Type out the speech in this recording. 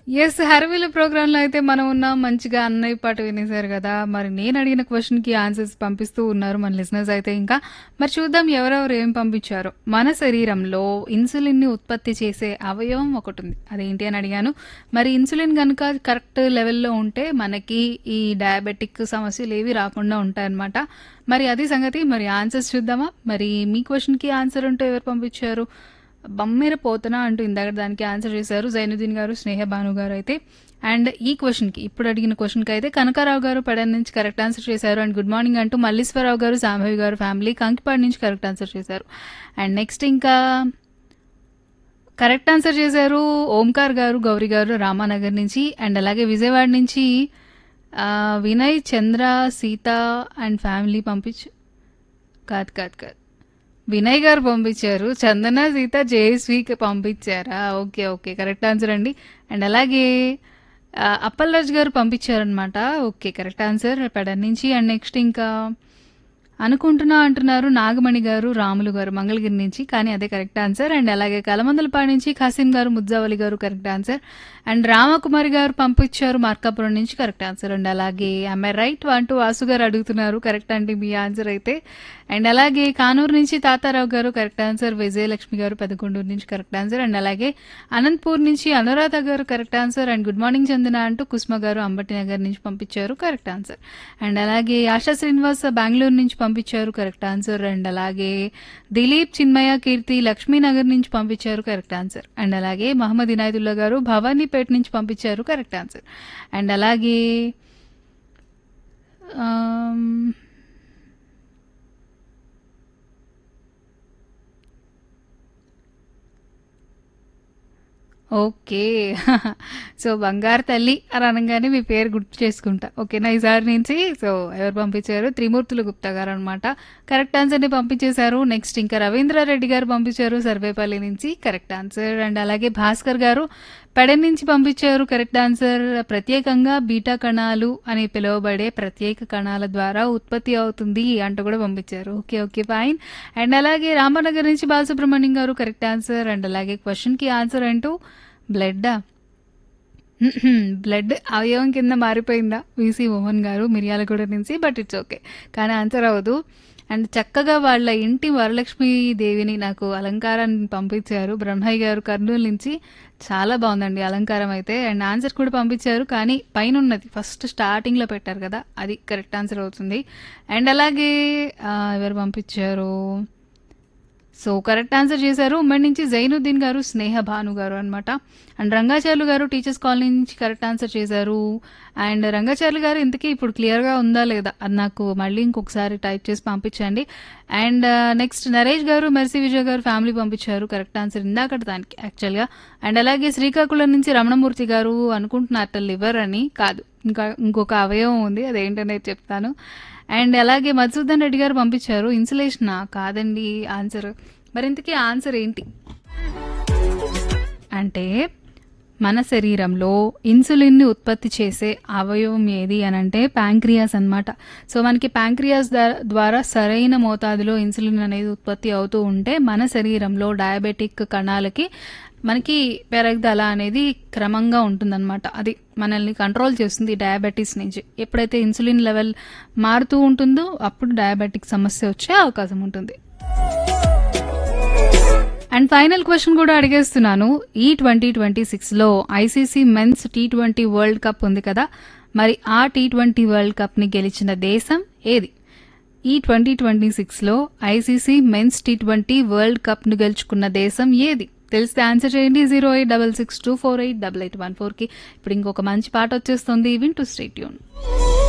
Yes. 'హర్విల్' ప్రోగ్రామ్‌లో అయితే మనం ఉన్నాం. మంచిగా అన్నయ్య పాట వినేశారు గదా! మరి నేను అడిగిన క్వెషన్‌కి ఆన్సర్స్ పంపిస్తూ ఉన్నారు మన లిజనర్స్ అయితే ఇంకా. మరి చూద్దాం ఎవరెవరు ఏం పంపించారో. మన శరీరంలో ఇన్సులిన్‌ని ఉత్పత్తి చేసే అవయవం ఒకటుంది. అదేంటి అని అడిగాను. మరి ఇన్సులిన్ గనుక కరెక్ట్ లెవెల్‌లో ఉంటే మనకి ఈ డయాబెటిక్ సమస్యలేవి రాకుండా ఉంటాయన్నమాట. మరి అది సంగతి. మరి ఆన్సర్స్ చూద్దామా? మరి మీ క్వెషన్‌కి ఆన్సర్ ఉంటే ఎవరు పంపించారు? బమ్మెర పోతన అంటూ ఇందాక దానికి ఆన్సర్ చేశారు జైనుద్దీన్ గారు, స్నేహ భాను గారు అయితే. అండ్ ఈ క్వెషన్‌కి ఇప్పుడు అడిగిన క్వెషన్‌కి అయితే కనకారావు గారు పెడన్ నుంచి కరెక్ట్ ఆన్సర్ చేశారు. అండ్ గుడ్ మార్నింగ్ అంటూ మల్లీశ్వరరావు గారు, శాంభవి గారు ఫ్యామిలీ కంకిపాడు నుంచి కరెక్ట్ ఆన్సర్ చేశారు. అండ్ నెక్స్ట్ ఇంకా కరెక్ట్ ఆన్సర్ చేశారు ఓంకార్ గారు, గౌరి గారు రామానగర్ నుంచి. అండ్ అలాగే విజయవాడ నుంచి ఆహ్, వినయ్, చంద్ర, సీత అండ్ ఫ్యామిలీ పంపించు కాదు, కాదు, కాదు. వినయ్ గారు పంపించారు. చందన, సీత, జయశ్రీకి పంపించారా? ఓకే. ఓకే. కరెక్ట్ ఆన్సర్ అండి. అండ్ అలాగే ఆహ్, అప్పల్రాజు గారు పంపించారనమాట. ఓకే. కరెక్ట్ ఆన్సర్ పెడన్ నుంచి. అండ్ నెక్స్ట్ ఇంకా అనుకుంటున్నా అంటున్నారు నాగమణి గారు, రాములు గారు మంగళగిరి నుంచి. కానీ అదే కరెక్ట్ ఆన్సర్. అండ్ అలాగే కలమందలపాడు నుంచి ఖాసిం గారు, ముద్జావలి గారు కరెక్ట్ ఆన్సర్. అండ్ రామకుమారి గారు పంపించారు మార్కాపురం నుంచి కరెక్ట్ ఆన్సర్. అండ్ అలాగే యామ్ ఐ రైట్ అంటూ వాసు గారు అడుగుతున్నారు. కరెక్ట్ అండి మీ ఆన్సర్ అయితే. అండ్ అలాగే కానూరు నుంచి తాతారావు గారు కరెక్ట్ ఆన్సర్. విజయలక్ష్మి గారు పెదకొండూరు నుంచి కరెక్ట్ ఆన్సర్. అండ్ అలాగే అనంతపూర్ నుంచి Anuradha garu correct answer. And good morning Chandana అంటూ కుసుమ గారు అంబటి నగర్ నుంచి పంపించారు కరెక్ట్ ఆన్సర్. అండ్ అలాగే ఆశా శ్రీనివాస్ బెంగళూరు నుంచి పంపించారు కరెక్ట్ ఆన్సర్. అండ్ అలాగే దిలీప్, చిన్మయ, కీర్తి లక్ష్మీనగర్ నుంచి పంపించారు కరెక్ట్ ఆన్సర్. అండ్ అలాగే మహమ్మద్ ఇనాయతుల్లా గారు భవానీపేట నుంచి పంపించారు కరెక్ట్ ఆన్సర్. అండ్ అలాగే ఆహ్ ఓకే. సో, బంగారు తల్లి అని అనంగానే మీ పేరు గుర్తు చేసుకుంటా. ఓకేనా ఈసారి నుంచి. సో, ఎవరు పంపించారు? త్రిమూర్తులు గుప్తా గారనమాట. కరెక్ట్ ఆన్సర్‌ని పంపించేశారు. నెక్స్ట్ ఇంకా రవీంద్రారెడ్డి గారు పంపించారు సర్వేపల్లి నుంచి కరెక్ట్ ఆన్సర్. అండ్ అలాగే భాస్కర్ గారు పెడన్ నుంచి పంపించారు కరెక్ట్ ఆన్సర్. ప్రత్యేకంగా బీటా కణాలు అని పిలువబడే ప్రత్యేక కణాల ద్వారా ఉత్పత్తి అవుతుంది అంటూ కూడా పంపించారు. ఓకే. ఓకే. ఫైన్. అండ్ అలాగే రామనగర్ నుంచి బాలసుబ్రహ్మణ్యం గారు కరెక్ట్ ఆన్సర్. అండ్ అలాగే క్వెషన్‌కి ఆన్సర్ అంటూ బ్లడ్డా? బ్లడ్ అవయవం కింద మారిపోయిందా? వీసీ మోహన్ గారు మిర్యాలగూడ నుంచి. But it's okay. కానీ ఆన్సర్ అవ్వదు. అండ్ చక్కగా వాళ్ళ ఇంటి వరలక్ష్మి దేవిని నాకు అలంకారాన్ని పంపించారు బ్రహ్మయ్య గారు కర్నూలు నుంచి. చాలా బావుందండి అలంకారం అయితే. అండ్ ఆన్సర్ కూడా పంపించారు. కానీ పైనున్నది ఫస్ట్ స్టార్టింగ్‌లో పెట్టారు కదా! అది కరెక్ట్ ఆన్సర్ అవుతుంది. అండ్ అలాగే ఆహ్, ఎవరు పంపించారు? సో, కరెక్ట్ ఆన్సర్ చేశారు ఉమ్మడి నుంచి జైనుద్దీన్ గారు, స్నేహ భాను గారు అనమాట. And Rangacharlu garu teachers colony నుంచి కరెక్ట్ ఆన్సర్ చేశారు. అండ్ రంగాచార్లు గారు ఇంతకీ ఇప్పుడు క్లియర్‌గా ఉందా లేదా? అది నాకు మళ్ళీ ఇంకొకసారి టైప్ చేసి పంపించండి. అండ్ నెక్స్ట్ నరేష్ గారు, మెర్సీ విజయ్ గారు ఫ్యామిలీ పంపించారు కరెక్ట్ ఆన్సర్ ఇందాకటి దానికి యాక్చువల్‌గా. అండ్ అలాగే శ్రీకాకుళం నుంచి రమణమూర్తి గారు అనుకుంటున్నారట లివర్ అని. కాదు. ఇంకా ఇంకొక అవయవం ఉంది. అదేంటనేది చెప్తాను. అండ్ అలాగే మధుసూదన్ రెడ్డి గారు పంపించారు ఇన్సులేషనా? కాదండి ఆన్సర్. మరి ఇంతకీ ఆన్సర్ ఏంటి? అంటే మన శరీరంలో ఇన్సులిన్‌ని ఉత్పత్తి చేసే అవయవం ఏది అనంటే ప్యాంక్రియాస్ అనమాట. సో, మనకి ప్యాంక్రియాస్ ద ద్వారా సరైన మోతాదులో ఇన్సులిన్ అనేది ఉత్పత్తి అవుతూ ఉంటే మన శరీరంలో డయాబెటిక్ కణాలకి మనకి పెరుగుదల అనేది క్రమంగా ఉంటుందన్నమాట. అది మనల్ని కంట్రోల్ చేస్తుంది డయాబెటిస్ నుంచి. ఎప్పుడైతే ఇన్సులిన్ లెవెల్ మారుతూ ఉంటుందో అప్పుడు డయాబెటిక్ సమస్య వచ్చే అవకాశం ఉంటుంది. అండ్ ఫైనల్ క్వెషన్ కూడా అడిగేస్తున్నాను. ఈ 2026లో ఐసీసీ మెన్స్ టీ20 వరల్డ్ కప్ ఉంది కదా! మరి ఆ టీ20 వరల్డ్ కప్‌ని గెలిచిన దేశం ఏది? ఈ 2026లో ఐసీసీ మెన్స్ టీ20 వరల్డ్ కప్‌ను గెలుచుకున్న దేశం ఏది? తెలిస్తే ఆన్సర్ చేయండి 08662488814కి. ఇప్పుడు ఇంకొక మంచి పాట వచ్చేస్తుంది. వింటూ స్టే ట్యూన్.